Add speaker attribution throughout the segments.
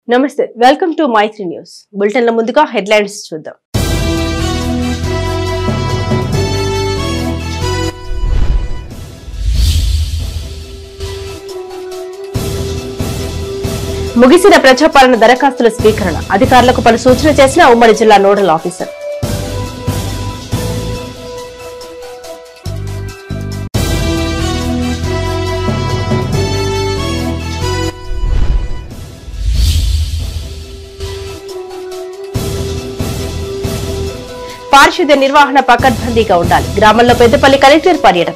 Speaker 1: నమస్తే welcome to Maitri news బులెటిన్ల ముందుగా హెడ్లైన్స్ చూద్దాం ముగిసిన ప్రజాపాలన దరఖాస్తుల స్వీకరణ అధికారులకు పలు సూచన చేసిన ఉమ్మడి జిల్లా నోడల్ ఆఫీసర్ పారిశుద్ధ్య నిర్వహణ పకడ్బందీగా ఉండాలి గ్రామంలో పెద్దపల్లి కలెక్టర్ పర్యటన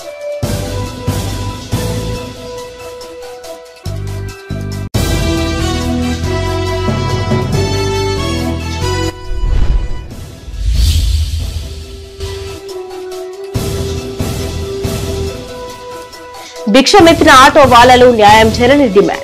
Speaker 1: భిక్షమెత్తిన ఆటో వాలాలు న్యాయం చేయాలని డిమాండ్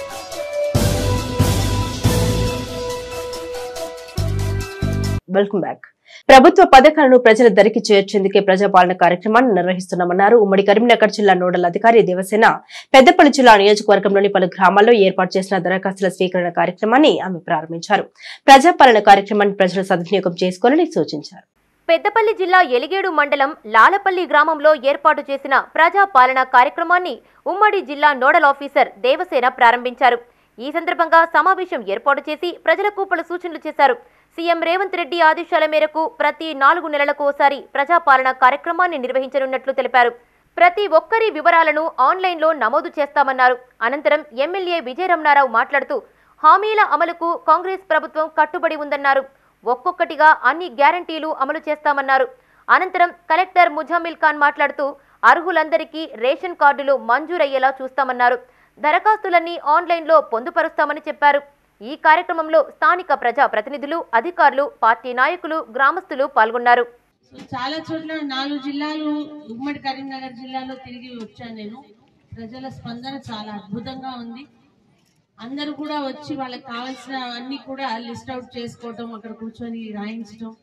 Speaker 1: వెల్కమ్ బ్యాక్ ప్రభుత్వ పథకాలను ప్రజల దరికి చేర్చేందుకే ప్రజాపాలన కార్యక్రమాన్ని నిర్వహిస్తున్నామన్నారు ఉమ్మడి కరీంనగర్ జిల్లా నోడల్ అధికారి దేవసేన పెద్దపల్లి జిల్లా నియోజకవర్గంలోని పలు గ్రామాల్లో ఏర్పాటు చేసిన దరఖాస్తుల స్వీకరణ కార్యక్రమాన్ని ఆమె ప్రారంభించారు ప్రజాపాలన కార్యక్రమాన్ని ప్రజలు సద్వినియోగం చేసుకోవాలని సూచించారు
Speaker 2: పెద్దపల్లి జిల్లా ఎలిగేడు మండలం లాలపల్లి గ్రామంలో ఏర్పాటు చేసిన ప్రజా పాలన కార్యక్రమాన్ని ఉమ్మడి జిల్లా నోడల్ ఆఫీసర్ దేవసేన ప్రారంభించారు ఈ సందర్భంగా సమావేశం ఏర్పాటు చేసి ప్రజలకు పలు సూచనలు చేశారు సీఎం రేవంత్ రెడ్డి ఆదేశాల మేరకు ప్రతి నాలుగు నెలలకు ఓసారి ప్రజాపాలన కార్యక్రమాన్ని నిర్వహించనున్నట్లు తెలిపారు ప్రతి ఒక్కరి వివరాలను ఆన్లైన్లో నమోదు చేస్తామన్నారు అనంతరం ఎమ్మెల్యే విజయరమణారావు మాట్లాడుతూ హామీల అమలుకు కాంగ్రెస్ ప్రభుత్వం కట్టుబడి ఉందన్నారు ఒక్కొక్కటిగా అన్ని గ్యారంటీలు అమలు చేస్తామన్నారు అనంతరం కలెక్టర్ ముజామిల్ ఖాన్ మాట్లాడుతూ అర్హులందరికీ రేషన్ కార్డులు మంజూరయ్యేలా చూస్తామన్నారు దరఖాస్తులన్నీ ఆన్లైన్లో పొందుపరుస్తామని చెప్పారు ఈ కార్యక్రమంలో స్థానిక ప్రజా ప్రతినిధులు అధికారులు పార్టీ నాయకులు గ్రామస్తులు పాల్గొన్నారు
Speaker 3: సో చాలా చోట్ల నాలుగు జిల్లాలు ఉమ్మడి కరీంనగర్ జిల్లాలో తిరిగి వచ్చాను నేను ప్రజల స్పందన చాలా అద్భుతంగా ఉంది అందరూ కూడా వచ్చి వాళ్ళకి కావాల్సిన అన్ని కూడా లిస్ట్ అవుట్ చేసుకోవటం అక్కడ కూర్చొని రాయించడం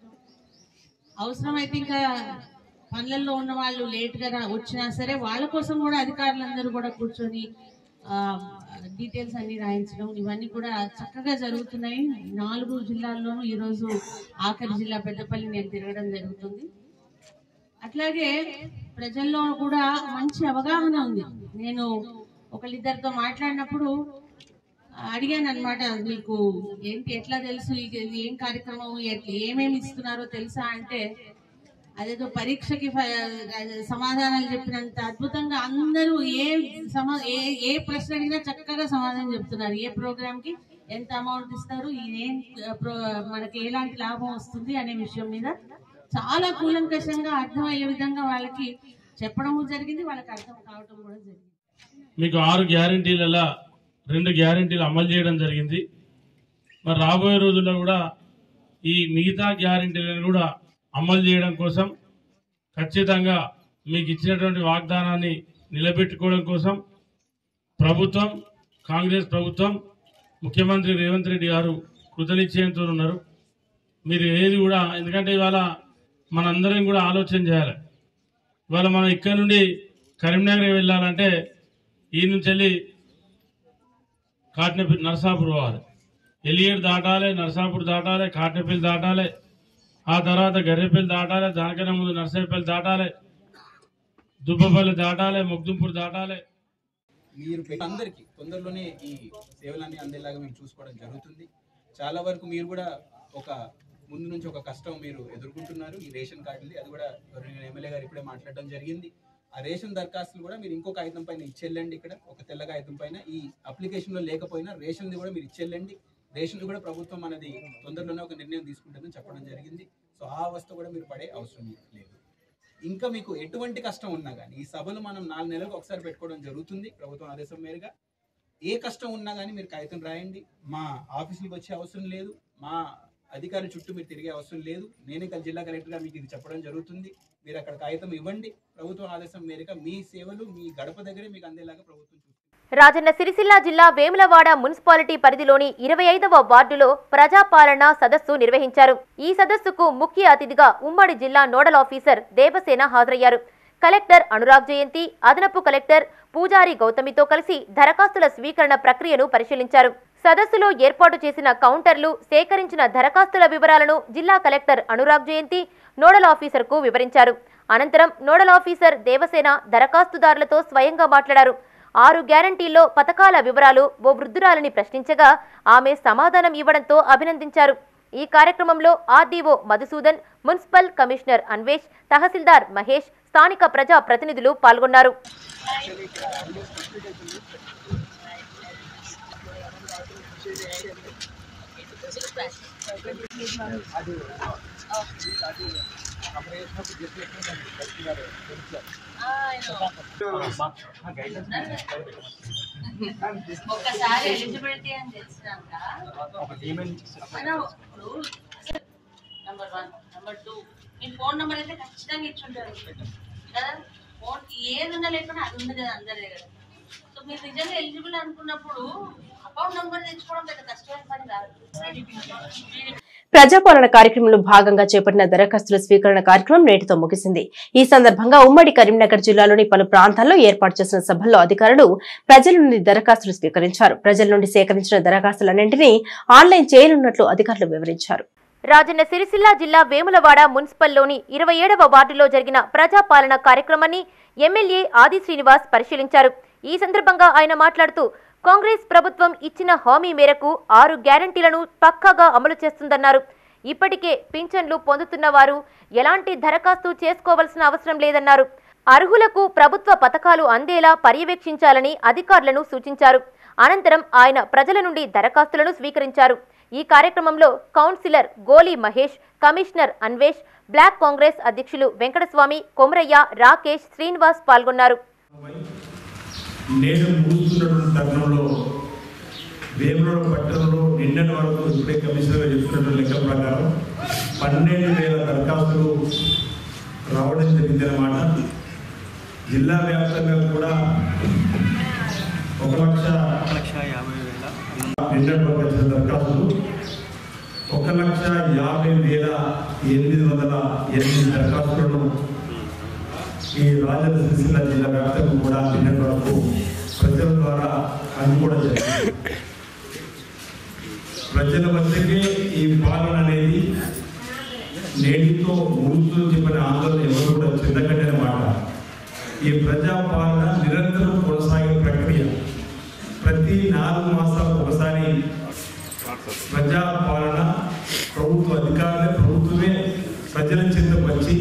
Speaker 3: అవసరమైతే ఇంకా పనులలో ఉన్న వాళ్ళు లేట్గా రా- వచ్చినా సరే వాళ్ళ కోసం కూడా అధికారులందరూ కూడా కూర్చొని డీటెయిల్స్ అన్ని రాయించడం ఇవన్నీ కూడా చక్కగా జరుగుతున్నాయి నాలుగు జిల్లాల్లోనూ ఈరోజు ఆఖరి జిల్లా పెద్దపల్లి నేను తిరగడం జరుగుతుంది అట్లాగే ప్రజల్లో కూడా మంచి అవగాహన ఉంది నేను ఒకళ్ళిద్దరితో మాట్లాడినప్పుడు అడిగాను అనమాట మీకు ఏంటి ఎట్లా తెలుసు ఇది ఇది ఏం కార్యక్రమం ఎట్లా ఏమేమి ఇస్తున్నారో తెలుసా అంటే అదేదో పరీక్షకి ఫ- సమాధానాలు చెప్పినంత అద్భుతంగా అందరూ ఏ సమా ఏ ఏ ప్రశ్న అడిగినా చక్కగా సమాధానం చెప్తున్నారు ఏ ప్రోగ్రామ్ కి ఎంత అమౌంట్ ఇస్తారు ఏం ప్రో మనకి ఎలాంటి లాభం వస్తుంది అనే విషయం మీద చాలా కూలంకషంగా అర్థమయ్యే విధంగా వాళ్ళకి చెప్పడం జరిగింది వాళ్ళకి అర్థం కావటం కూడా జరిగింది
Speaker 4: మీకు ఆరు గ్యారంటీలలో రెండు గ్యారంటీలు అమలు చేయడం జరిగింది మరి రాబోయే రోజుల్లో కూడా ఈ మిగతా గ్యారంటీలను కూడా అమలు చేయడం కోసం ఖచ్చితంగా మీకు ఇచ్చినటువంటి వాగ్దానాన్ని నిలబెట్టుకోవడం కోసం ప్రభుత్వం కాంగ్రెస్ ప్రభుత్వం ముఖ్యమంత్రి రేవంత్ రెడ్డి గారు కృతనిశ్చయంతో ఉన్నారు మీరు ఏది కూడా ఎందుకంటే ఇవాళ మనందరం కూడా ఆలోచన చేయాలి ఇవాళ మనం ఇక్కడ నుండి కరీంనగర్ వెళ్ళాలంటే ఈ నుంచి వెళ్ళి కాట్నపల్లి నరసాపూర్ పోవాలి ఎలియేడు దాటాలి నరసాపూర్ దాటాలి కాట్నపల్లి దాటాలి ఆ తర్వాత గర్రెపల్లి దాటాలి దానికన్నా ముందు నరసాపల్లి దాటాలి దుబ్బపల్లి దాటాలి ముగ్దుంపూర్ దాటాలి
Speaker 5: మీరు పె- అందరికీ తొందరలోనే ఈ సేవలన్నీ అందేలాగా మేము చూసుకోవడం జరుగుతుంది చాలా వరకు మీరు కూడా ఒక ముందు నుంచి ఒక కష్టం మీరు ఎదుర్కొంటున్నారు ఈ రేషన్ కార్డుది అది కూడా గౌరవనీయ ఎమ్మెల్యే గారు ఇప్పుడే మాట్లాడడం జరిగింది ఆ రేషన్ దరఖాస్తులు కూడా మీరు ఇంకొక కాగితం పైన ఇచ్చేళ్ళండి ఇక్కడ ఒక తెల్ల కాగితం పైన ఈ అప్లికేషన్ లో లేకపోయినా రేషన్ది కూడా మీరు ఇచ్చేళ్ళండి రేషన్ కూడా ప్రభుత్వం అనేది తొందరలోనే ఒక నిర్ణయం తీసుకుంటుందని చెప్పడం జరిగింది సో ఆ అవస్థ కూడా మీరు పడే అవసరం లేదు ఇంకా మీకు ఎటువంటి కష్టం ఉన్నా కానీ ఈ సభలు మనం నాలుగు నెలలకు ఒకసారి పెట్టుకోవడం జరుగుతుంది ప్రభుత్వం ఆదేశం మేరగా ఏ కష్టం ఉన్నా కానీ మీరు కాగితం రాయండి మా ఆఫీసులకు వచ్చే అవసరం లేదు మా అధికారుల చుట్టూ మీరు తిరిగే అవసరం లేదు నేనే కల్ జిల్లా కలెక్టర్గా మీకు ఇది చెప్పడం జరుగుతుంది మీరు అక్కడ కాగితం ఇవ్వండి ప్రభుత్వం ఆదేశం మేరకు మీ సేవలు మీ గడప దగ్గరే మీకు అందేలాగా ప్రభుత్వం చూస్తుంది
Speaker 2: రాజన్న సిరిసిల్ల జిల్లా వేములవాడ మున్సిపాలిటీ పరిధిలోని ఇరవై ఐదవ వార్డులో ప్రజాపాలన సదస్సు నిర్వహించారు ఈ సదస్సుకు ముఖ్య అతిథిగా ఉమ్మడి జిల్లా నోడల్ ఆఫీసర్ దేవసేన హాజరయ్యారు కలెక్టర్ అనురాగ్ జయంతి అదనపు కలెక్టర్ పూజారి గౌతమితో కలిసి దరఖాస్తుల స్వీకరణ ప్రక్రియను పరిశీలించారు సదస్సులో ఏర్పాటు చేసిన కౌంటర్లు సేకరించిన దరఖాస్తుల వివరాలను జిల్లా కలెక్టర్ అనురాగ్ జయంతి నోడల్ ఆఫీసర్కు వివరించారు అనంతరం నోడల్ ఆఫీసర్ దేవసేన దరఖాస్తుదారులతో స్వయంగా మాట్లాడారు ఆరు గ్యారంటీల్లో పథకాల వివరాలు ఓ వృద్ధురాలిని ప్రశ్నించగా ఆమె సమాధానం ఇవ్వడంతో అభినందించారు ఈ కార్యక్రమంలో RDO Madhusudan municipal commissioner Anvesh తహసీల్దార్ మహేష్ స్థానిక ప్రజా ప్రతినిధులు పాల్గొన్నారు
Speaker 3: ఒక్కసారి ఎలిజిబిలిటీ అని తెలిసినాక మనం ఇప్పుడు నంబర్ వన్ నంబర్ టూ మీ ఫోన్ నెంబర్ అయితే ఖచ్చితంగా ఇచ్చుంటారు కదా ఫోన్ ఏది ఉన్నా లేకుండా అది ఉంది కదా అందరి దగ్గర సో మీరు నిజంగా ఎలిజిబుల్ అనుకున్నప్పుడు అకౌంట్ నెంబర్ తెచ్చుకోవడం పెద్ద కష్టమైన పని కాదు
Speaker 1: ప్రజాపాలన కార్యక్రమంలో భాగంగా చేపట్టిన దరఖాస్తుల స్వీకరణ కార్యక్రమం నేటితో ముగిసింది ఈ సందర్భంగా ఉమ్మడి కరీంనగర్ జిల్లాలోని పలు ప్రాంతాల్లో ఏర్పాటు చేసిన సభల్లో అధికారులు ప్రజల నుండి దరఖాస్తులు స్వీకరించారు ప్రజల నుండి సేకరించిన దరఖాస్తులన్నింటినీ ఆన్లైన్ చేయనున్నట్లు అధికారులు వివరించారు
Speaker 2: రాజన్న సిరిసిల్ల జిల్లా వేములవాడ మున్సిపల్లోని ఇరవై ఏడవ వార్డులో జరిగిన ప్రజాపాలన కార్యక్రమాన్ని ఎమ్మెల్యే ఆది శ్రీనివాస్ పరిశీలించారు ఈ సందర్భంగా ఆయన మాట్లాడుతూ కాంగ్రెస్ ప్రభుత్వం ఇచ్చిన హామీ మేరకు ఆరు గ్యారంటీలను పక్కాగా అమలు చేస్తుందన్నారు ఇప్పటికే పింఛన్లు పొందుతున్న వారు ఎలాంటి దరఖాస్తు చేసుకోవాల్సిన అవసరం లేదన్నారు అర్హులకు ప్రభుత్వ పథకాలు అందేలా పర్యవేక్షించాలని అధికారులను సూచించారు అనంతరం ఆయన ప్రజల నుండి దరఖాస్తులను స్వీకరించారు ఈ కార్యక్రమంలో councillor Goli Mahesh commissioner Anvesh block Congress అధ్యక్షులు వెంకటస్వామి కొమరయ్య రాకేష్ శ్రీనివాస్ పాల్గొన్నారు
Speaker 6: నేడు ముగుస్తున్నటువంటి తరుణంలో వేములవాడ పట్టణంలో నిన్నటి వరకు ఇప్పుడే కమిషనర్ గారు చెప్తున్నటువంటి లెక్క ప్రకారం పన్నెండు వేల దరఖాస్తులు రావడం జరిగిందన్నమాట జిల్లా వ్యాప్తంగా కూడా ఒక లక్ష నిన్నటి వరకు వచ్చిన దరఖాస్తులు ఒక లక్ష యాభై వేల ఎనిమిది వందల ఎనిమిది దరఖాస్తులను ఈ రాజన్న సిరిసిల్ల జిల్లా వ్యాప్తంగా కూడా నిన్నటి వరకు ప్రజల ద్వారా అందుకోవడం జరిగింది ప్రజల మధ్యకే ఈ పాలన అనేది నేటితో ముగుస్తూ చెప్పిన ఆందోళన ఎవరు కూడా చెందకట్టిన మాట ఈ ప్రజా పాలన నిరంతరం కొనసాగే ప్రక్రియ ప్రతి నాలుగు మాసాలకు ఒకసారి ప్రజా పాలన ప్రభుత్వ అధికారులే ప్రభుత్వమే ప్రజల చెంతకు వచ్చి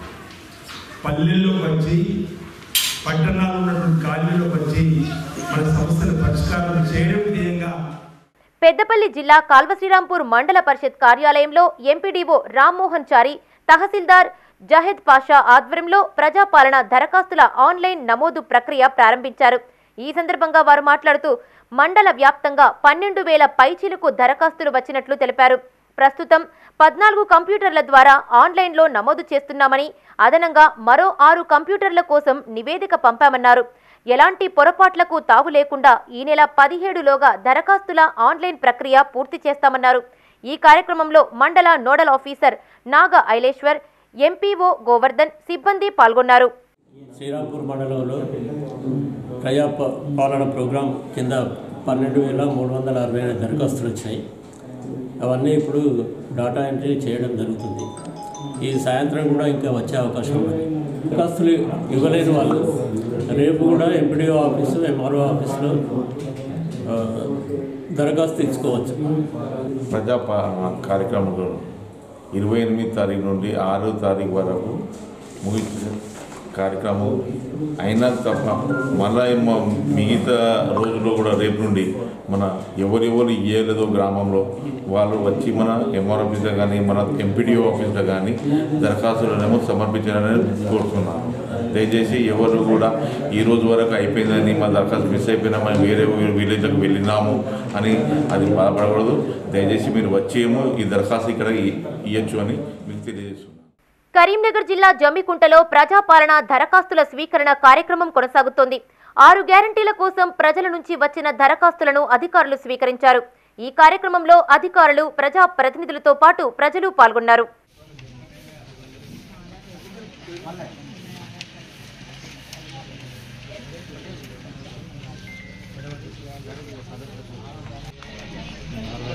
Speaker 6: పల్లెల్లోకి వచ్చి పట్టణాల్లో ఉన్నటువంటి కాలనీలోకి వచ్చి మన సమస్యల పరిష్కారం చేయడం ధ్యేయంగా
Speaker 2: పెద్దపల్లి జిల్లా కాల్వశ్రీరాంపూర్ మండల పరిషత్ కార్యాలయంలో ఎంపీడీఓ రామ్మోహన్ చారి తహసీల్దార్ జహెద్ పాషా ఆధ్వర్యంలో ప్రజాపాలన దరఖాస్తుల ఆన్లైన్ నమోదు ప్రక్రియ ప్రారంభించారు ఈ సందర్భంగా వారు మాట్లాడుతూ మండల వ్యాప్తంగా పన్నెండు వేల పైచీలకు దరఖాస్తులు వచ్చినట్లు తెలిపారు ప్రస్తుతం పద్నాలుగు కంప్యూటర్ల ద్వారా ఆన్లైన్లో నమోదు చేస్తున్నామని అదనంగా మరో ఆరు కంప్యూటర్ల కోసం నివేదిక పంపామన్నారు ఎలాంటి పొరపాట్లకు తావు లేకుండా ఈ నెల పదిహేడులోగా దరఖాస్తుల ఆన్లైన్ ప్రక్రియ పూర్తి చేస్తామన్నారు ఈ కార్యక్రమంలో మండల nodal officer Naga Aileshwar MPO Govardhan సిబ్బంది పాల్గొన్నారు
Speaker 7: శ్రీరాంపూర్ మండలంలో ప్రజా ప- పాలన ప్రోగ్రాం కింద పన్నెండు వేల మూడు వందల అరవై ఐదు దరఖాస్తులు వచ్చాయి అవన్నీ ఇప్పుడు డాటా ఎంట్రీ చేయడం జరుగుతుంది ఈ సాయంత్రం కూడా ఇంకా వచ్చే అవకాశం ఉంది దరఖాస్తులు ఇవ్వలేని వాళ్ళు రేపు కూడా ఎంపీడీఓ ఆఫీసు ఎంఆర్ఓ ఆఫీసులో ఆ, దరఖాస్తు ఇచ్చుకోవచ్చు
Speaker 8: ప్రజాపాలన కార్యక్రమంలో ఇరవై ఎనిమిది తారీఖు నుండి ఆరో తారీఖు వరకు ముగించిన కార్యక్రమం అయినా తప్ప మళ్ళా ఏమో మిగతా రోజుల్లో కూడా రేపు నుండి మన ఎవరెవరు ఇయ్యలేదో గ్రామంలో వాళ్ళు వచ్చి మన ఎంఆర్ ఆఫీస్లో కానీ మన ఎంపీడీఓ ఆఫీస్లో కానీ దరఖాస్తులనేమో సమర్పించాలని కోరుతున్నాను దయచేసి ఎవరు కూడా ఈ రోజు వరకు అయిపోయిందని మా దరఖాస్తు మిస్ అయిపోయినా మనం వేరే విలేజ్లకు వెళ్ళినాము అని అది బాధపడకూడదు దయచేసి మీరు వచ్చేమో ఈ దరఖాస్తు ఇక్కడ ఇ- ఇయ్యొచ్చు అని మీకు తెలియజేస్తున్నాను
Speaker 2: కరీంనగర్ జిల్లా జమ్మికుంటలో ప్రజాపాలన దరఖాస్తుల స్వీకరణ కార్యక్రమం కొనసాగుతోంది ఆరు గ్యారంటీల కోసం ప్రజల నుంచి వచ్చిన దరఖాస్తులను అధికారులు స్వీకరించారు ఈ కార్యక్రమంలో అధికారులు ప్రజా ప్రతినిధులతో పాటు ప్రజలు పాల్గొన్నారు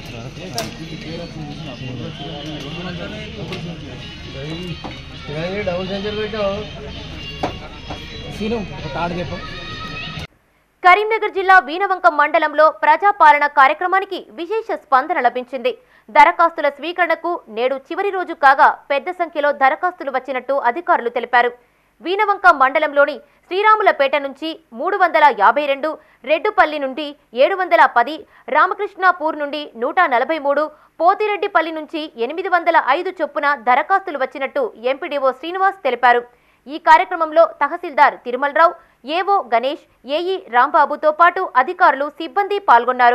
Speaker 9: డబుల్ సెంచరీ పెట్టావు సీను ఒక ఆడ చెప్పు
Speaker 2: కరీంనగర్ జిల్లా వీణవంక మండలంలో ప్రజాపాలన కార్యక్రమానికి విశేష స్పందన లభించింది దరఖాస్తుల స్వీకరణకు నేడు చివరి రోజు కాగా పెద్ద సంఖ్యలో దరఖాస్తులు వచ్చినట్టు అధికారులు తెలిపారు వీణవంక మండలంలోని శ్రీరాములపేట నుంచి మూడు వందల యాభై రెండు రెడ్డుపల్లి నుండి ఏడు వందల పది రామకృష్ణాపూర్ నుండి నూట నలభై మూడు పోతిరెడ్డిపల్లి నుంచి ఎనిమిది వందల ఐదు చొప్పున దరఖాస్తులు వచ్చినట్టు ఎంపీడీఓ శ్రీనివాస్ తెలిపారు ఈ కార్యక్రమంలో తహసీల్దార్ తిరుమలరావు ఏవో గణేష్ ఏఈ రాంబాబుతో పాటు అధికారులు సిబ్బంది పాల్గొన్నారు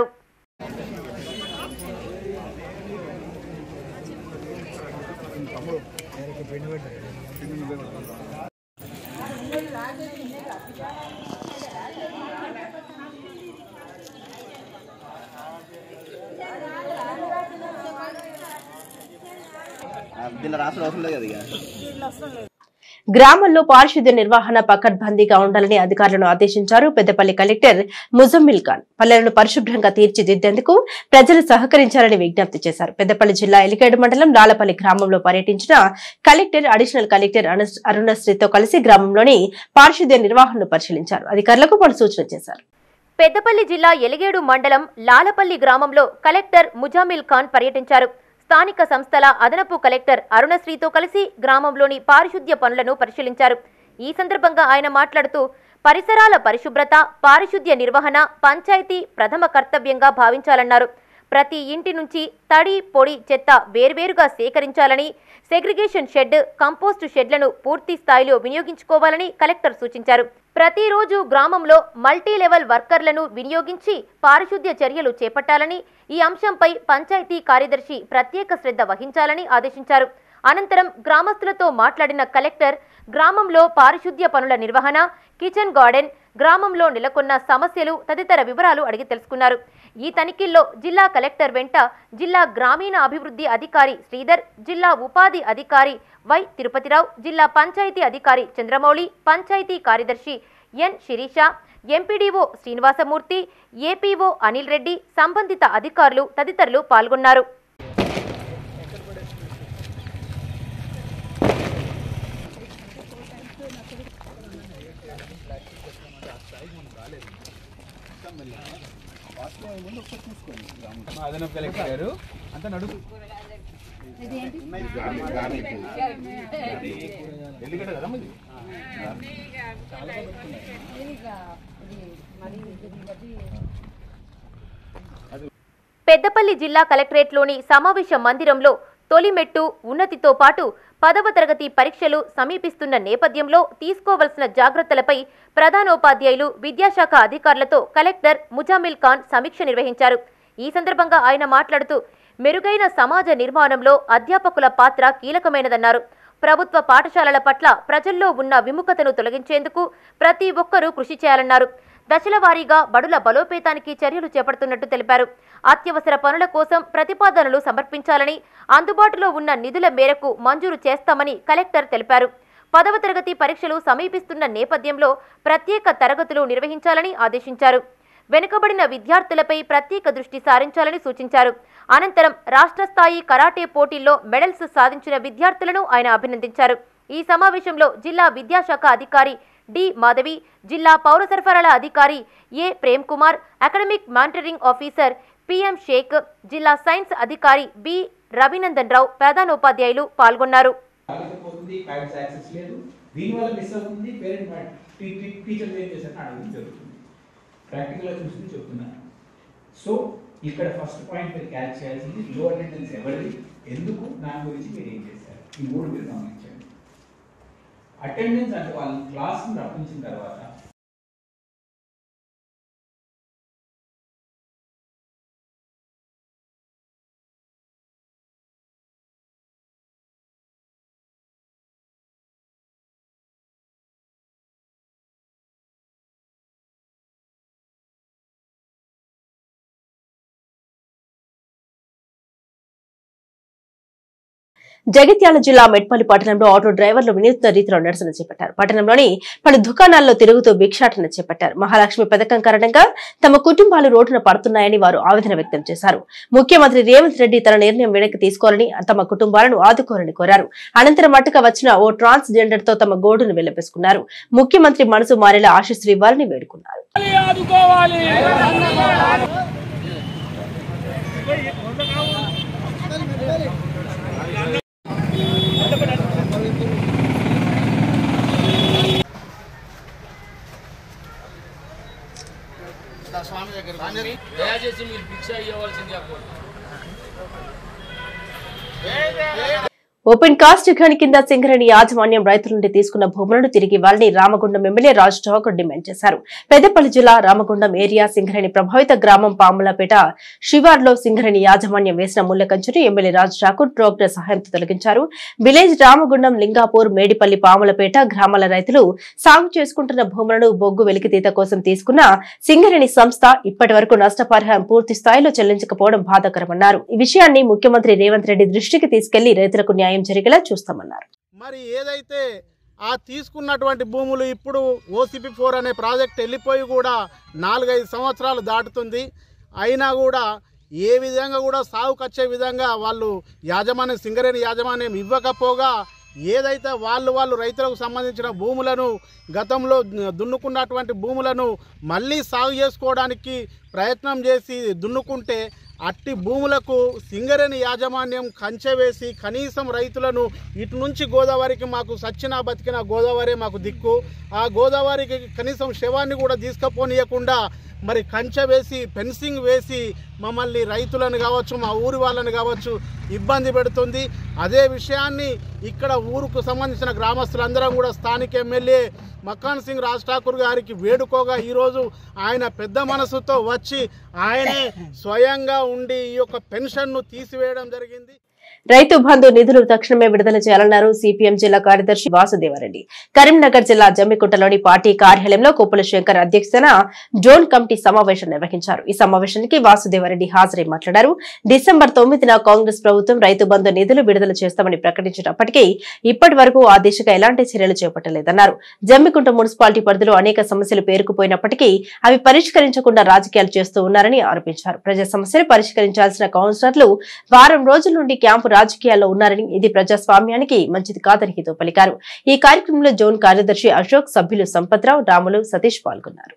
Speaker 10: దీనిలో రాసుడు అవసరం లేదు కదా ఇక
Speaker 1: గ్రామంలో పారిశుద్ధ్య నిర్వహణ పకడ్బందీగా ఉండాలని అధికారులను ఆదేశించారు పెద్దపల్లి కలెక్టర్ ముజమ్మిల్ ఖాన్ పల్లెలను పరిశుభ్రంగా తీర్చిదిద్దేందుకు ప్రజలు సహకరించాలని విజ్ఞప్తి చేశారు పెద్దపల్లి జిల్లా ఎలికేడు మండలం లాలపల్లి గ్రామంలో పర్యటించిన కలెక్టర్ అడిషనల్ కలెక్టర్ అను- అరుణశ్రీతో కలిసి గ్రామంలోని పారిశుద్ధ్య నిర్వహణను పరిశీలించారు అధికారులకు పలు సూచనలు చేశారు
Speaker 2: పెద్దపల్లి జిల్లా ఎలిగేడు మండలం లాలపల్లి గ్రామంలో కలెక్టర్ ముజామిల్ ఖాన్ పర్యటించారు స్థానిక సంస్థల అదనపు కలెక్టర్ అరుణశ్రీతో కలిసి గ్రామంలోని పారిశుద్ధ్య పనులను పరిశీలించారు ఈ సందర్భంగా ఆయన మాట్లాడుతూ పరిసరాల పరిశుభ్రత పారిశుద్ధ్య నిర్వహణ పంచాయతీ ప్రథమ కర్తవ్యంగా భావించాలన్నారు ప్రతి ఇంటి నుంచి తడి పొడి చెత్త వేర్వేరుగా సేకరించాలని సెగ్రిగేషన్ షెడ్ కంపోస్ట్ షెడ్లను పూర్తి స్థాయిలో వినియోగించుకోవాలని కలెక్టర్ సూచించారు ప్రతిరోజు గ్రామంలో మల్టీ లెవెల్ వర్కర్లను వినియోగించి పారిశుద్ధ్య చర్యలు చేపట్టాలని ఈ అంశంపై పంచాయతీ కార్యదర్శి ప్రత్యేక శ్రద్ధ వహించాలని ఆదేశించారు అనంతరం గ్రామస్తులతో మాట్లాడిన కలెక్టర్ గ్రామంలో పారిశుద్ధ్య పనుల నిర్వహణ కిచెన్ గార్డెన్ గ్రామంలో నెలకొన్న సమస్యలు తదితర వివరాలు అడిగి తెలుసుకున్నారు ఈ తనిఖీల్లో జిల్లా కలెక్టర్ వెంట జిల్లా గ్రామీణ అభివృద్ధి అధికారి శ్రీధర్ జిల్లా ఉపాధి అధికారి వై తిరుపతిరావు జిల్లా పంచాయతీ అధికారి చంద్రమౌళి పంచాయతీ కార్యదర్శి N Sirisha MPDO Srinivasamurthy APO Anil Reddy సంబంధిత అధికారులు తదితరులు పాల్గొన్నారు
Speaker 5: అదనపు కలెక్టర్ గారు అంతా నడుపు
Speaker 2: పెద్దపల్లి జిల్లా కలెక్టరేట్లోని సమావేశ మందిరంలో తొలి మెట్టు ఉన్నతితో పాటు పదవ తరగతి పరీక్షలు సమీపిస్తున్న నేపథ్యంలో తీసుకోవలసిన జాగ్రత్తలపై ప్రధానోపాధ్యాయులు విద్యాశాఖ అధికారులతో కలెక్టర్ ముజామిల్ ఖాన్ సమీక్ష నిర్వహించారు ఈ సందర్భంగా ఆయన మాట్లాడుతూ మెరుగైన సమాజ నిర్మాణంలో అధ్యాపకుల పాత్ర కీలకమైనదన్నారు ప్రభుత్వ పాఠశాలల పట్ల ప్రజల్లో ఉన్న విముఖతను తొలగించేందుకు ప్రతి ఒక్కరూ కృషి చేయాలన్నారు దశల వారీగా బడుల బలోపేతానికి చర్యలు చేపడుతున్నట్టు తెలిపారు అత్యవసర పనుల కోసం ప్రతిపాదనలు సమర్పించాలని అందుబాటులో ఉన్న నిధుల మేరకు మంజూరు చేస్తామని కలెక్టర్ తెలిపారు పదవ తరగతి పరీక్షలు సమీపిస్తున్న నేపథ్యంలో ప్రత్యేక తరగతులు నిర్వహించాలని ఆదేశించారు వెనుకబడిన విద్యార్థులపై ప్రత్యేక దృష్టి సారించాలని సూచించారు అనంతరం రాష్ట్ర స్థాయి కరాటే పోటీల్లో మెడల్స్ సాధించిన విద్యార్థులను ఆయన అభినందించారు ఈ సమావేశంలో జిల్లా విద్యాశాఖ అధికారి డి మాధవి జిల్లా పౌర సరఫరాల అధికారి A Prem Kumar academic monitoring officer PM Sheikh జిల్లా సైన్స్ అధికారి బి రవినందన్ రావు ప్రధానోపాధ్యాయులు పాల్గొన్నారు
Speaker 11: పోతుంది ప్యారెంట్స్ యాక్సెస్ లేదు దీనివల్ల మిస్ అవుతుంది పేరెంట్ టీచర్ ఏం చేశారని అడగడం జరుగుతుంది ప్రాక్టికల్గా చూసి చెప్తున్నాను సో ఇక్కడ ఫస్ట్ పాయింట్ మీరు క్యాచ్ చేయాల్సింది లో అటెండెన్స్ ఎవరిది ఎందుకు దాని గురించి మీరు ఏం చేశారు ఈ మూడు మీరు గమనించండి అటెండెన్స్ అంటే వాళ్ళ క్లాస్ని రప్పించిన తర్వాత
Speaker 1: జగిత్యాల జిల్లా మెట్పల్లి పట్టణంలో ఆటో డ్రైవర్లు వినూత్న రీతిలో నిరసన చేపట్టారు పట్టణంలోని పలు దుకాణాల్లో తిరుగుతూ భిక్షాటన చేపట్టారు మహాలక్ష్మి పథకం కారణంగా తమ కుటుంబాలు రోడ్డున పడుతున్నాయని వారు ఆవేదన వ్యక్తం చేశారు ముఖ్యమంత్రి రేవంత్ రెడ్డి తన నిర్ణయం వెనక్కి తీసుకోవాలని తమ కుటుంబాలను ఆదుకోవాలని కోరారు అనంతరం అటుక వచ్చిన ఓ ట్రాన్స్ జెండర్ తో తమ గోడును వెళ్లపేసుకున్నారు ముఖ్యమంత్రి మనసు మారేలా ఆశీస్సులు ఇవ్వాలని వేడుకున్నారు
Speaker 9: దయచేసి మీరు భిక్ష ఇవ్వవలసింది అప్పుడు
Speaker 1: ఓపెన్ కాస్ట్ ఘని కింద సింగరేణి యాజమాన్యం రైతుల నుండి తీసుకున్న భూములను తిరిగి ఇవ్వాలని రామగుండం ఎమ్మెల్యే రాజ్ ఠాకూర్ డిమాండ్ చేశారు పెద్దపల్లి జిల్లా రామగుండం ఏరియా సింగరేణి ప్రభావిత గ్రామం పాములపేట శివార్లో సింగరేణి యాజమాన్యం వేసిన ముళ్ల కంచుని ఎమ్మెల్యే రాజ్ ఠాకూర్ ట్రాక్టర్ సహాయంతో తొలగించారు విలేజ్ రామగుండం లింగాపూర్ మేడిపల్లి పాములపేట గ్రామాల రైతులు సాగు చేసుకుంటున్న భూములను బొగ్గు వెలికితీత కోసం తీసుకున్న సింగరేణి సంస్థ ఇప్పటి వరకు నష్టపరిహారం పూర్తి స్థాయిలో చెల్లించకపోవడం బాధాకరమన్నారు ఈ విషయాన్ని ముఖ్యమంత్రి రేవంత్ రెడ్డి దృష్టికి తీసుకెళ్లి రైతులకు న్యాయం జరిగేలా చూస్తామన్నారు
Speaker 12: మరి ఏదైతే ఆ తీసుకున్నటువంటి భూములు ఇప్పుడు ఓసిపి ఫోర్ అనే ప్రాజెక్ట్ వెళ్ళిపోయి కూడా నాలుగైదు సంవత్సరాలు దాటుతుంది అయినా కూడా ఏ విధంగా కూడా సాగుకు వచ్చే విధంగా వాళ్ళు యాజమాన్యం సింగరేణి యాజమాన్యం ఇవ్వకపోగా ఏదైతే వాళ్ళు వాళ్ళు రైతులకు సంబంధించిన భూములను గతంలో దున్నుకున్నటువంటి భూములను మళ్ళీ సాగు చేసుకోవడానికి ప్రయత్నం చేసి దున్నుకుంటే అట్టి భూములకు సింగరేణి యాజమాన్యం కంచె వేసి కనీసం రైతులను ఇటు నుంచి గోదావరికి మాకు సచ్చినా బతికిన గోదావరి మాకు దిక్కు ఆ గోదావరికి కనీసం శవాన్ని కూడా తీసుకుపోనీయకుండా మరి కంచె వేసి ఫెన్సింగ్ వేసి మమ్మల్ని రైతులను కావచ్చు మా ఊరి వాళ్ళని కావచ్చు ఇబ్బంది పెడుతుంది అదే విషయాన్ని ఇక్కడ ఊరుకు సంబంధించిన గ్రామస్తులందరం కూడా స్థానిక ఎమ్మెల్యే మక్కాన్ సింగ్ రాజ్ ఠాకూర్ గారికి వేడుకోగా ఈరోజు ఆయన పెద్ద మనసుతో వచ్చి ఆయనే స్వయంగా ఉండి ఈ యొక్క పెన్షన్ను తీసివేయడం జరిగింది
Speaker 1: రైతు బంధు నిధులు తక్షణమే విడుదల చేయాలన్నారు సిపిఎం జిల్లా కార్యదర్శి వాసుదేవారెడ్డి కరీంనగర్ జిల్లా జమ్మికుంటలోని పార్టీ కార్యాలయంలో కొప్పుల శంకర్ అధ్యక్షతన జోన్ కమిటీ సమావేశం నిర్వహించారు ఈ సమావేశానికి వాసుదేవారెడ్డి హాజరై మాట్లాడారు డిసెంబర్ తొమ్మిదిన కాంగ్రెస్ ప్రభుత్వం రైతు బంధు నిధులు విడుదల చేస్తామని ప్రకటించినప్పటికీ ఇప్పటి వరకు ఆ దిశగా ఎలాంటి చర్యలు చేపట్టలేదన్నారు జమ్మికుంట మున్సిపాలిటీ పరిధిలో అనేక సమస్యలు పేరుకుపోయినప్పటికీ అవి పరిష్కరించకుండా రాజకీయాలు చేస్తూ ఉన్నారని ఆరోపించారు ప్రజా సమస్యలు పరిష్కరించాల్సిన కౌన్సిలర్లు వారం రోజుల నుండి క్యాంపు రాజకీయాల్లో ఉన్నారని ఇది ప్రజాస్వామ్యానికి మంచిది కాదని హితో పలికారు ఈ కార్యక్రమంలో జోన్ కార్యదర్శి అశోక్ సభ్యులు సంపత్రావు రాములు సతీష్ పాల్గొన్నారు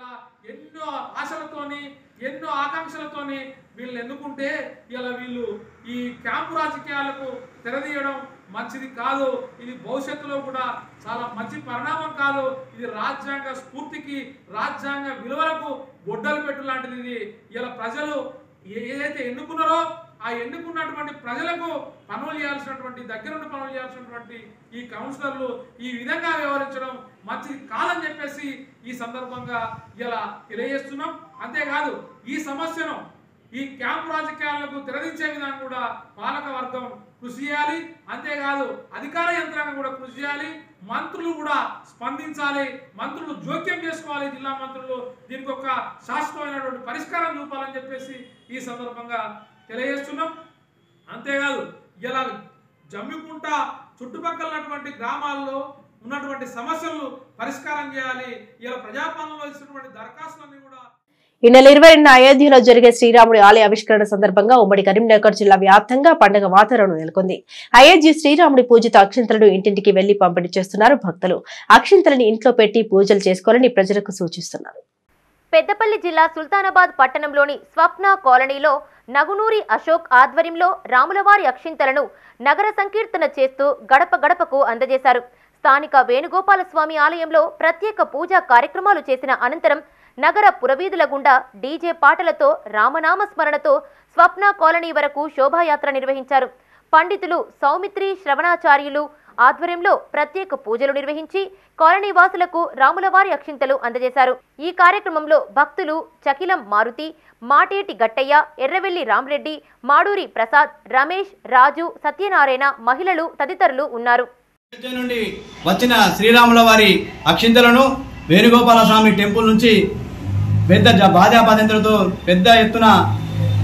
Speaker 13: ఎన్నో ఆశలతోని ఎన్నో ఆకాంక్షలతోని వీళ్ళని ఎన్నుకుంటే ఇలా వీళ్ళు ఈ క్యాంపు రాజకీయాలకు తెరదీయడం మంచిది కాదు ఇది భవిష్యత్తులో కూడా చాలా మంచి పరిణామం కాదు ఇది రాజ్యాంగ స్ఫూర్తికి రాజ్యాంగ విలువలకు గొడ్డలు పెట్టు లాంటిది ఇది ఇలా ప్రజలు ఏ- ఏదైతే ఎన్నుకున్నారో ఆ ఎన్నుకున్నటువంటి ప్రజలకు పనులు చేయాల్సినటువంటి దగ్గరుండి పనులు చేయాల్సినటువంటి ఈ కౌన్సిలర్లు ఈ విధంగా వ్యవహరించడం మంచిది కాదని చెప్పేసి ఈ సందర్భంగా ఇలా తెలియజేస్తున్నాం అంతేకాదు ఈ సమస్యను ఈ క్యాంపు రాజకీయాలకు తెరదించే విధానం కూడా పాలక వర్గం కృషి చేయాలి అంతేకాదు అధికార యంత్రాంగం కూడా కృషి చేయాలి మంత్రులు కూడా స్పందించాలి మంత్రులు జోక్యం చేసుకోవాలి జిల్లా మంత్రులు దీనికి ఒక శాశ్వతమైనటువంటి పరిష్కారం చూపాలని చెప్పేసి ఈ సందర్భంగా తెలియజేస్తున్నాం అంతేకాదు ఇలా జమ్మికుంట చుట్టుపక్కల ఉన్నటువంటి గ్రామాల్లో ఉన్నటువంటి సమస్యలను పరిష్కారం చేయాలి ఇలా ప్రజాపాలనలో ఇచ్చినటువంటి దరఖాస్తులన్నీ కూడా
Speaker 1: ఈ నెల ఇరవై రెండున అయోధ్యలో జరిగే శ్రీరాముడి ఆలయ ఆవిష్కరణ సందర్భంగా ఉమ్మడి కరీంనగర్ జిల్లా వ్యాప్తంగా పండుగ వాతావరణం నెలకొంది అయోధ్య శ్రీరాముడి పూజిత అక్షింతలను ఇంటింటికి వెళ్లి పంపిణీ చేస్తున్నారు భక్తులు అక్షింతలని ఇంట్లో పెట్టి పూజలు చేసుకోవాలని ప్రజలకు సూచిస్తున్నారు
Speaker 2: పెద్దపల్లి జిల్లా సుల్తానాబాద్ పట్టణంలోని స్వప్న కాలనీలో నగునూరి అశోక్ ఆధ్వర్యంలో రాములవారి అక్షింతలను నగర సంకీర్తన చేస్తూ గడప గడపకు అందజేశారు స్థానిక వేణుగోపాల స్వామి ఆలయంలో ప్రత్యేక పూజా కార్యక్రమాలు చేసిన అనంతరం నగర పురవీధుల గుండా డీజే పాటలతో రామనామ స్మరణతో స్వప్న కాలనీ వరకు శోభాయాత్ర నిర్వహించారు పండితులు సౌమిత్రి శ్రవణాచార్యులు ఆధ్వర్యంలో ప్రత్యేక పూజలు నిర్వహించి కాలనీ వాసులకు రాములవారి అక్షింతలు అందజేశారు ఈ కార్యక్రమంలో భక్తులు చకిలం మారుతి మాటేటి గట్టయ్య ఎర్రవెల్లి రామ్రెడ్డి మాడూరి ప్రసాద్ రమేష్ రాజు సత్యనారాయణ మహిళలు తదితరులు ఉన్నారు
Speaker 14: అయోధ్య నుండి వచ్చిన శ్రీరాముల వారి అక్షింతలను వేణుగోపాల స్వామి టెంపుల్ నుంచి పెద్ద జ- బాధ్యాపాదెంతలతో పెద్ద ఎత్తున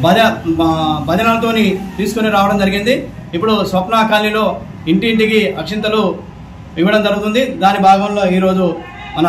Speaker 14: భజ మా- భజనలతోని తీసుకొని రావడం జరిగింది ఇప్పుడు స్వప్న కాలనీలో ఇంటింటికి అక్షింతలు ఇవ్వడం జరుగుతుంది దాని భాగంలో ఈరోజు మన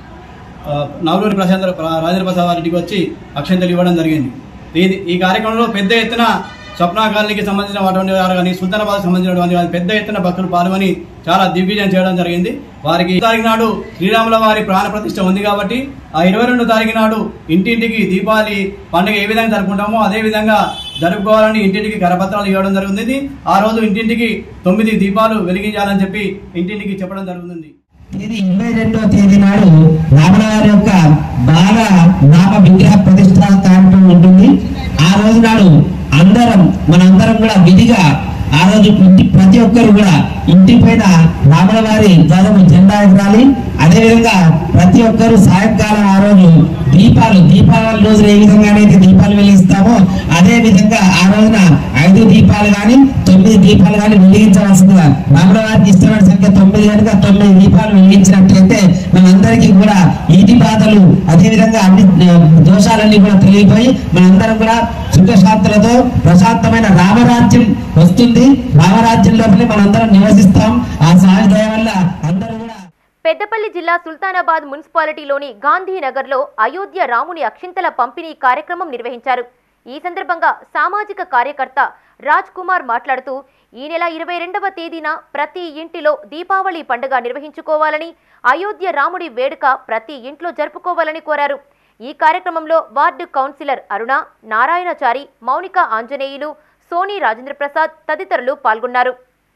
Speaker 14: ఆ, నవలూరి ప్రశాంత్ రాజేంద్ర ప్రసాద్ వారికి వచ్చి అక్షంతలు ఇవ్వడం జరిగింది ఇది ఈ కార్యక్రమంలో పెద్ద ఎత్తున స్వప్న కాలనీకి సంబంధించిన వాటి వారు కానీ సుల్తానాబాద్ సంబంధించినటువంటి వారు పెద్ద ఎత్తున భక్తులు పాల్గొని చాలా దిగ్విజయం చేయడం జరిగింది వారికి ఈ తారీఖు నాడు శ్రీరాముల వారి ప్రాణ ప్రతిష్ఠ ఉంది కాబట్టి ఆ ఇరవై రెండు తారీఖు నాడు ఇంటింటికి దీపావళి పండుగ ఏ విధంగా జరుపుకుంటామో అదే విధంగా జరుపుకోవాలని ఇంటింటికి కరపత్రాలు ఇవ్వడం జరుగుతుంది ఆ రోజు ఇంటింటికి తొమ్మిది దీపాలు వెలిగించాలని చెప్పి ఇంటింటికి చెప్పడం జరుగుతుంది
Speaker 15: ఇది ఇరవై రెండో తేదీ నాడు రామలవారి యొక్క బాల నామ విగ్రహ ప్రతిష్ట కార్యక్రమం ఉంటుంది ఆ రోజు నాడు అందరం మనందరం కూడా విధిగా ఆ రోజు ఇంటి ప్రతి ఒక్కరు కూడా ఇంటి పైన రాముల వారి ధ్వజము జెండా ఎగరాలి అదేవిధంగా ప్రతి ఒక్కరు సాయంకాలం ఆ రోజు దీపాలు దీపావళి రోజున ఏ విధంగా అయితే దీపాలు వెలిగిస్తామో అదే విధంగా ఆ రోజున ఐదు దీపాలు కానీ తొమ్మిది దీపాలు కానీ వెలిగించవలసిందిగా రాముల వారికి ఇష్టమైన సంఖ్య తొమ్మిది కనుక తొమ్మిది దీపాలు వెలిగించినట్లయితే మనందరికీ కూడా ఈటి బాధలు అదేవిధంగా అన్ని ఆ, దోషాలన్నీ కూడా తొలగిపోయి మనందరం కూడా సుఖశాంతులతో ప్రశాంతమైన రామరాజ్యం వస్తుంది రామరాజ్యం లోపలే మనందరం నివసిస్తాం ఆ సాయి దయ వల్ల అందరూ కూడా
Speaker 2: పెద్దపల్లి జిల్లా సుల్తానాబాద్ మున్సిపాలిటీలోని గాంధీనగర్లో అయోధ్య రాముని అక్షింతల పంపిణీ కార్యక్రమం నిర్వహించారు ఈ సందర్భంగా సామాజిక కార్యకర్త రాజ్ కుమార్ మాట్లాడుతూ ఈ నెల ఇరవై రెండవ తేదీన ప్రతి ఇంటిలో దీపావళి పండుగ నిర్వహించుకోవాలని అయోధ్య రాముడి వేడుక ప్రతి ఇంట్లో జరుపుకోవాలని కోరారు ఈ కార్యక్రమంలో వార్డు కౌన్సిలర్ అరుణ నారాయణచారి మౌనిక ఆంజనేయులు సోని రాజేంద్ర ప్రసాద్ తదితరులు పాల్గొన్నారు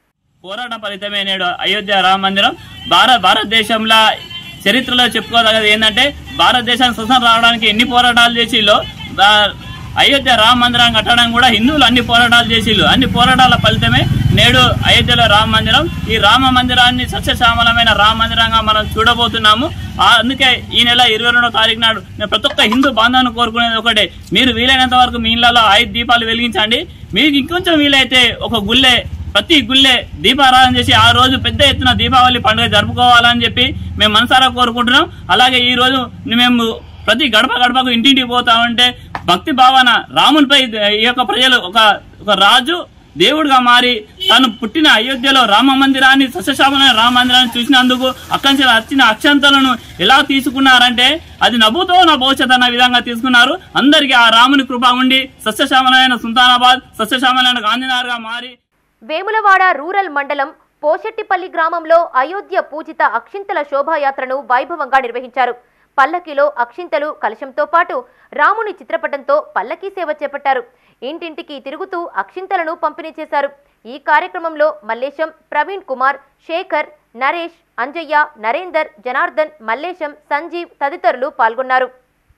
Speaker 16: పోరాట ఫలితమే నేడు అయోధ్య రామ మందిరం భారత భారతదేశంలో చరిత్రలో చెప్పుకోదగ్గది ఏంటంటే భారతదేశానికి స్వతంత్రం రావడానికి ఎన్ని పోరాటాలు చేసిల్లో బా- అయోధ్య రామ మందిరం కట్టడానికి కూడా హిందువులు అన్ని పోరాటాలు చేసిళ్ళు అన్ని పోరాటాల ఫలితమే నేడు అయోధ్యలో రామ మందిరం ఈ రామ మందిరాన్ని సస్యశ్యామలమైన రామ మందిరంగా మనం చూడబోతున్నాము ఆ అందుకే ఈ నెల ఇరవై రెండో తారీఖు నాడు నేను ప్రతి ఒక్క హిందూ బాంధవుని కోరుకునేది ఒకటే మీరు వీలైనంత వరకు మీ ఇళ్లలో ఐదు దీపాలు వెలిగించండి మీకు ఇంకొంచెం వీలైతే ఒక గుళ్ళే ప్రతి గుళ్ళే దీపారాధన చేసి ఆ రోజు పెద్ద ఎత్తున దీపావళి పండుగ జరుపుకోవాలని చెప్పి మేము మనసారా కోరుకుంటున్నాం అలాగే ఈ రోజు మేము ప్రతి గడప గడపకు ఇంటింటికి పోతామంటే భక్తి భావన రామునిపై ఈ యొక్క ప్రజలు ఒక ఒక రాజు దేవుడిగా మారి తను పుట్టిన అయోధ్యలో రామ మందిరాన్ని సస్యశామలైన రామ మందిరాన్ని చూసినందుకు అక్కడి నుంచి వచ్చిన అక్షంతలను ఎలా తీసుకున్నారంటే అది నవ్వుతో నా భవిష్యత్ అన్న విధంగా తీసుకున్నారు అందరికీ ఆ రాముని కృప ఉండి సస్యశ్యామలైన సుల్తానాబాద్ సస్యశ్యామలైన గాంధీనగర్గా మారి
Speaker 2: వేములవాడ రూరల్ మండలం పోషెట్టిపల్లి గ్రామంలో అయోధ్య పూజిత అక్షింతల శోభాయాత్రను వైభవంగా నిర్వహించారు పల్లకిలో అక్షింతలు కలశంతో పాటు రాముని చిత్రపటంతో పల్లకీ సేవ చేపట్టారు ఇంటింటికి తిరుగుతూ అక్షింతలను పంపిణీ చేశారు ఈ కార్యక్రమంలో మల్లేశం ప్రవీణ్ కుమార్ శేఖర్ నరేష్ అంజయ్య నరేందర్ జనార్దన్ మల్లేశం సంజీవ్ తదితరులు పాల్గొన్నారు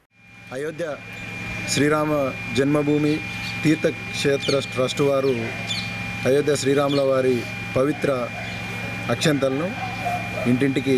Speaker 17: అయోధ్య శ్రీరామ జన్మభూమి తీర్థక్షేత్ర ట్రస్ట్ వారు అయోధ్య శ్రీరాముల వారి పవిత్ర అక్షంతలను ఇంటింటికి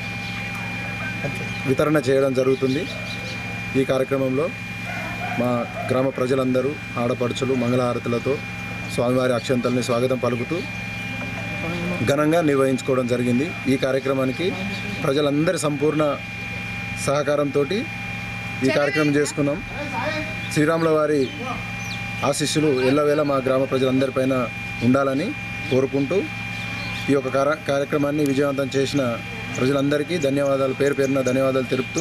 Speaker 17: వితరణ చేయడం జరుగుతుంది ఈ కార్యక్రమంలో మా గ్రామ ప్రజలందరూ ఆడపడుచులు మంగళహారతులతో స్వామివారి అక్షంతల్ని స్వాగతం పలుకుతూ ఘనంగా నిర్వహించుకోవడం జరిగింది ఈ కార్యక్రమానికి ప్రజలందరి సంపూర్ణ సహకారంతో ఈ కార్యక్రమం చేసుకున్నాం శ్రీరాముల వారి ఆశీస్సులు ఎల్లవేళ మా గ్రామ ప్రజలందరిపైన ఉండాలని కోరుకుంటూ ఈ యొక్క కార్య- కార్యక్రమాన్ని విజయవంతం చేసిన ప్రజలందరికీ ధన్యవాదాలు పేరు పేరున ధన్యవాదాలు తెలుపుతూ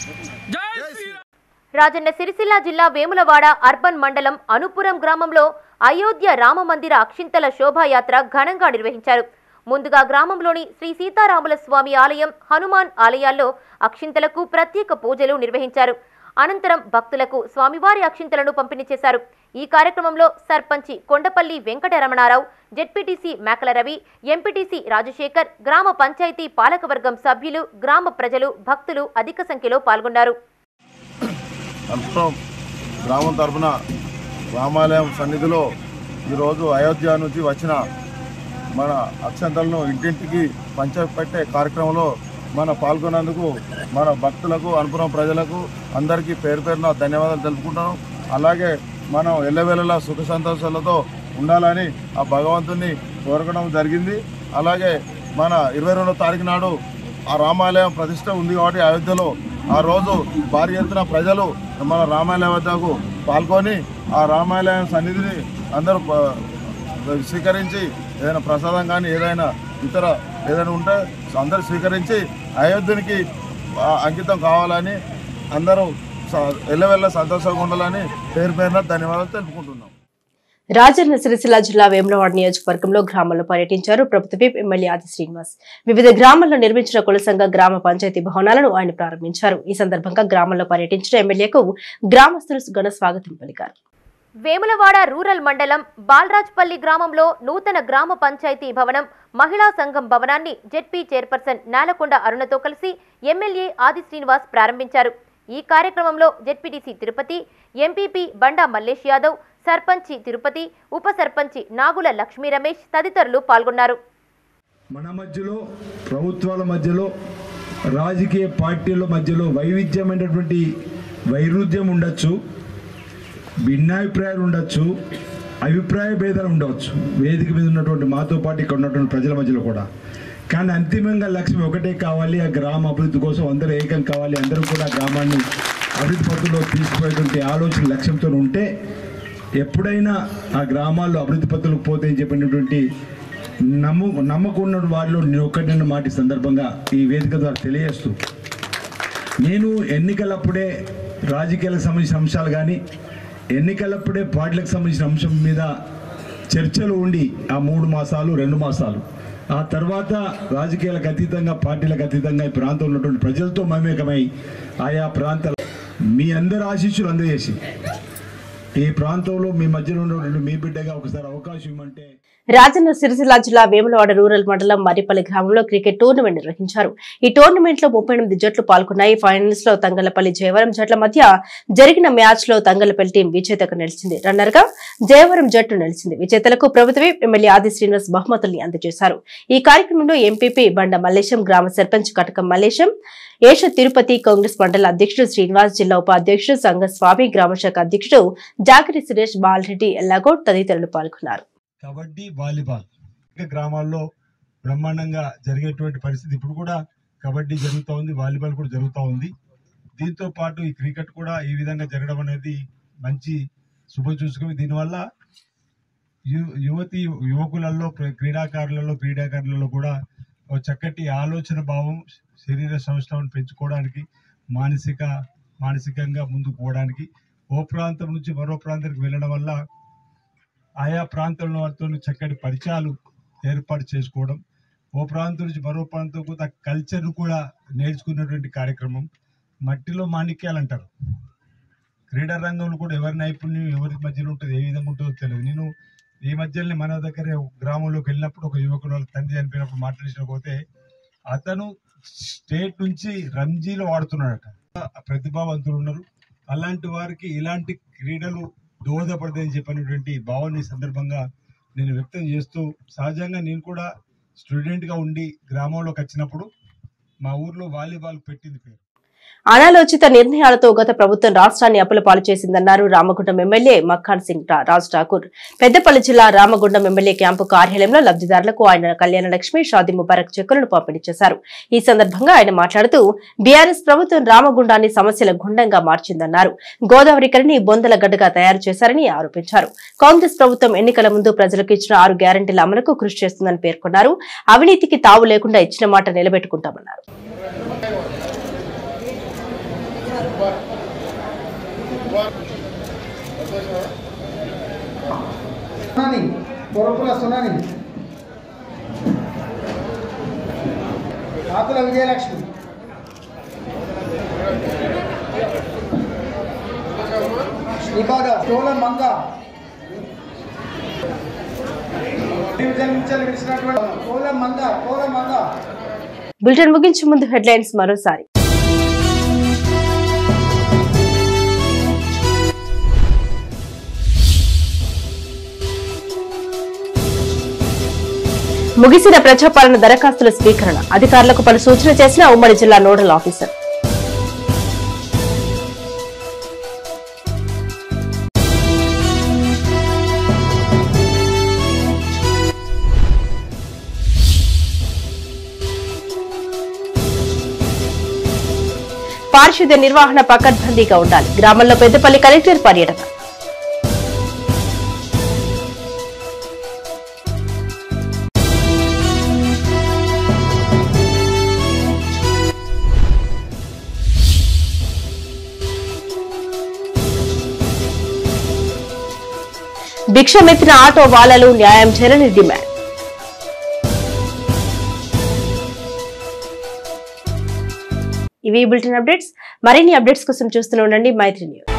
Speaker 2: రాజన్న సిరిసిల్ల జిల్లా వేములవాడ అర్బన్ మండలం అనుపురం గ్రామంలో అయోధ్య రామ మందిర అక్షింతల శోభాయాత్ర ఘనంగా నిర్వహించారు ముందుగా గ్రామంలోని శ్రీ సీతారాముల స్వామి ఆలయం హనుమాన్ ఆలయాల్లో అక్షింతలకు ప్రత్యేక పూజలు నిర్వహించారు అనంతరం భక్తులకు స్వామివారి అక్షింతలను పంపిణీ చేశారు ఈ కార్యక్రమంలో సర్పంచి కొండపల్లి వెంకటరమణారావు జెడ్పీటీసీ మేకల రవి ఎంపీటీసీ రాజశేఖర్ గ్రామ పంచాయతీ పాలకవర్గం సభ్యులు గ్రామ ప్రజలు భక్తులు అధిక సంఖ్యలో పాల్గొన్నారు
Speaker 18: అల్పం గ్రామం తరపున రామాలయం సన్నిధిలో ఈరోజు అయోధ్య నుంచి వచ్చిన మన అక్షంతలను ఇంటింటికి పంచపెట్టే కార్యక్రమంలో మన పాల్గొన్నందుకు మన భక్తులకు అనుపురం ప్రజలకు అందరికీ పేరు పేరున ధన్యవాదాలు తెలుపుకుంటాను అలాగే మనం ఎల్లవేళలా సుఖ సంతోషాలతో ఉండాలని ఆ భగవంతుని కోరకడం జరిగింది అలాగే మన ఇరవై రెండో తారీఖు నాడు ఆ రామాలయం ప్రతిష్ట ఉంది కాబట్టి అయోధ్యలో ఆ రోజు భారీ ఎత్తున ప్రజలు మన రామాలయం వద్దకు పాల్గొని ఆ రామాలయం సన్నిధిని అందరూ ప- స్వీకరించి ఏదైనా ప్రసాదం కానీ ఏదైనా ఇతర ఏదైనా ఉంటే అందరూ స్వీకరించి అయోధ్యనికి ఆ, అంకితం కావాలని అందరూ స- ఎల్లవెల్ల సంతోషంగా ఉండాలని పేరు పేరున ధన్యవాదాలు తెలుపుకుంటున్నాం
Speaker 1: రాజన్న సిరిసిల్ల జిల్లా వేములవాడ నియోజకవర్గంలో గ్రామాల్లో పర్యటించారు ప్రభుత్వ విప్ ఎమ్మెల్యే ఆది శ్రీనివాస్ వివిధ గ్రామాల్లో నిర్మించిన కుల సంఘ గ్రామ పంచాయతీ భవనాలను ఆయన ప్రారంభించారు ఈ సందర్భంగా గ్రామంలో పర్యటించిన ఎమ్మెల్యేకు గ్రామస్తులు ఘన స్వాగతం పలికారు
Speaker 2: వేములవాడ రూరల్ మండలం బాలరాజ్పల్లి గ్రామంలో నూతన గ్రామ పంచాయతీ భవనం మహిళా సంఘం భవనాన్ని జెడ్పీ చైర్పర్సన్ నేలకొండ అరుణతో కలిసి ఎమ్మెల్యే ఆది శ్రీనివాస్ ప్రారంభించారు ఈ కార్యక్రమంలో జెడ్పీటీసీ తిరుపతి ఎంపీపీ బండా మల్లేష్ యాదవ్ సర్పంచి తిరుపతి ఉప సర్పంచి నాగుల లక్ష్మీ రమేష్ తదితరులు పాల్గొన్నారు
Speaker 6: మన మధ్యలో ప్రభుత్వాల మధ్యలో రాజకీయ పార్టీల మధ్యలో వైవిధ్యమైనటువంటి వైరుధ్యం ఉండొచ్చు భిన్నాభిప్రాయాలు ఉండొచ్చు అభిప్రాయ భేదాలు ఉండవచ్చు వేదిక మీద ఉన్నటువంటి మాతో పాటు ఇక్కడ ఉన్నటువంటి ప్రజల మధ్యలో కూడా కానీ అంతిమంగా లక్ష్యం ఒకటే కావాలి ఆ గ్రామ అభివృద్ధి కోసం అందరూ ఏకం కావాలి అందరూ కూడా గ్రామాన్ని అభివృద్ధి పథంలో తీసుకుపోయేటువంటి ఆలోచన లక్ష్యంతో ఉంటే ఎప్పుడైనా ఆ గ్రామాల్లో అభివృద్ధి పథంలోకి పోతాయని చెప్పినటువంటి నమ్ము నమ్మకం ఉన్న వారిలో నేను ఒక్కటి మాట ఈ సందర్భంగా ఈ వేదిక ద్వారా తెలియజేస్తూ నేను ఎన్నికలప్పుడే రాజకీయాలకు సంబంధించిన అంశాలు కానీ ఎన్నికలప్పుడే పార్టీలకు సంబంధించిన అంశం మీద చర్చలు ఉండి ఆ మూడు మాసాలు రెండు మాసాలు ఆ తర్వాత రాజకీయాలకు అతీతంగా పార్టీలకు అతీతంగా ఈ ప్రాంతంలో ఉన్నటువంటి ప్రజలతో మమేకమై ఆయా ప్రాంతాల మీ అందరి ఆశీస్సులు అందజేసి ఈ ప్రాంతంలో మీ మధ్యలో ఉన్నటువంటి మీ బిడ్డగా ఒకసారి అవకాశం ఇవ్వమంటే
Speaker 1: రాజన్న సిరిసిల్ల జిల్లా వేములవాడ రూరల్ మండలం మరిపల్లి గ్రామంలో క్రికెట్ టోర్నమెంట్ నిర్వహించారు ఈ టోర్నమెంట్ లో ముప్పై ఎనిమిది జట్లు పాల్గొన్నాయి ఫైనల్స్ లో తంగలపల్లి జయవరం జట్ల మధ్య జరిగిన మ్యాచ్ లో తంగలపల్లి టీం విజేతగా నిలిచింది రన్నర్ గా జయవరం జట్టు నిలిచింది విజేతలకు ప్రభుత్వ ఎమ్మెల్యే ఆది శ్రీనివాస్ బహుమతుల్ని అందజేశారు ఈ కార్యక్రమంలో ఎంపీపీ బండ మల్లేశం గ్రామ సర్పంచ్ కటకం మల్లేశం ఏష తిరుపతి కాంగ్రెస్ మండల అధ్యక్షుడు శ్రీనివాస్ జిల్లా ఉపాధ్యక్షుడు సంఘ స్వామి గ్రామశాఖ అధ్యక్షుడు జాకిరి సురేష్ బాలరెడ్డి ఎల్లాగౌడ్ తదితరులు పాల్గొన్నారు
Speaker 6: కబడ్డీ వాలీబాల్ ఇంకా గ్రామాల్లో బ్రహ్మాండంగా జరిగేటువంటి పరిస్థితి ఇప్పుడు కూడా కబడ్డీ జరుగుతూ ఉంది వాలీబాల్ కూడా జరుగుతూ ఉంది దీంతో పాటు ఈ క్రికెట్ కూడా ఈ విధంగా జరగడం అనేది మంచి శుభ చూసుకుని దీనివల్ల యు- యువతి యువకులలో ప్ర- క్రీడాకారులలో క్రీడాకారులలో కూడా ఒక చక్కటి ఆలోచన భావం శరీర సౌష్ఠవం పెంచుకోవడానికి మానసిక మానసికంగా ముందుకు పోవడానికి ఓ ప్రాంతం నుంచి మరో ప్రాంతానికి వెళ్ళడం వల్ల ఆయా ప్రాంతంలో వారితో చక్కటి పరిచయాలు ఏర్పాటు చేసుకోవడం ఓ ప్రాంతం నుంచి మరో ప్రాంతం కూడా కల్చర్ కూడా నేర్చుకునేటువంటి కార్యక్రమం మట్టిలో మాణిక్యాలు అంటారు క్రీడా రంగంలో కూడా ఎవరి నైపుణ్యం ఎవరి మధ్యలో ఉంటుంది ఏ విధంగా ఉంటుందో తెలియదు నేను ఈ మధ్యలోనే మన దగ్గర ఒక గ్రామంలోకి వెళ్ళినప్పుడు ఒక యువకుడు వాళ్ళ తండ్రి చనిపోయినప్పుడు మాట్లాడించిన పోతే అతను స్టేట్ నుంచి రంజీలో ఆడుతున్నాడట ప్రతిభావంతులు ఉన్నారు అలాంటి వారికి ఇలాంటి క్రీడలు దోహదపడతాయని చెప్పినటువంటి భావాన్ని ఈ సందర్భంగా నేను వ్యక్తం చేస్తూ సహజంగా నేను కూడా స్టూడెంట్గా ఉండి గ్రామంలోకి వచ్చినప్పుడు మా ఊర్లో వాలీబాల్ పెట్టింది పేరు
Speaker 1: అనాలోచిత నిర్ణయాలతో గత ప్రభుత్వం రాష్ట్రాన్ని అప్పుల పాలు చేసిందన్నారు రామగుండం ఎమ్మెల్యే మక్ఖాన్ సింగ్ రా- రాజ్ ఠాకూర్ పెద్దపల్లి జిల్లా రామగుండం ఎమ్మెల్యే క్యాంపు కార్యాలయంలో లబ్ధిదారులకు ఆయన కళ్యాణ లక్ష్మి షాది ముబారక్ చెక్కులను పంపిణీ చేశారు ఈ సందర్భంగా ఆయన మాట్లాడుతూ బీఆర్ఎస్ ప్రభుత్వం రామగుండాన్ని సమస్యల గుండంగా మార్చిందన్నారు గోదావరి కరిని బొందల గడ్డగా తయారు చేశారని ఆరోపించారు కాంగ్రెస్ ప్రభుత్వం ఎన్నికల ముందు ప్రజలకు ఇచ్చిన ఆరు గ్యారంటీల అమలుకు కృషి చేస్తుందని పేర్కొన్నారు అవినీతికి తావు లేకుండా ఇచ్చిన మాట నిలబెట్టుకుంటామన్నారు
Speaker 19: సునాని పొరపుల సునాని ఆకుల విజయలక్ష్మి శ్రీపాద తోల మంగ జన్మించాలి విడిచినటువంటి తోల మంగ తోల మంగ
Speaker 1: బులెటిన్ ముగించే ముందు హెడ్లైన్స్ మరోసారి ముగిసిన ప్రజాపాలన దరఖాస్తుల స్వీకరణ అధికారులకు పలు సూచన చేసిన ఉమ్మడి జిల్లా నోడల్ ఆఫీసర్ పారిశుద్ధ్య నిర్వహణ పకడ్బందీగా ఉండాలి గ్రామంలో పెద్దపల్లి కలెక్టర్ పర్యటన భిక్షమెత్తిన ఆటో వాళ్లలో న్యాయం చేయాలని డిమాండ్ ఇవి బులెటిన్ అప్డేట్స్ మరిన్ని అప్డేట్స్ కోసం చూస్తూనే ఉండండి మైత్రి న్యూస్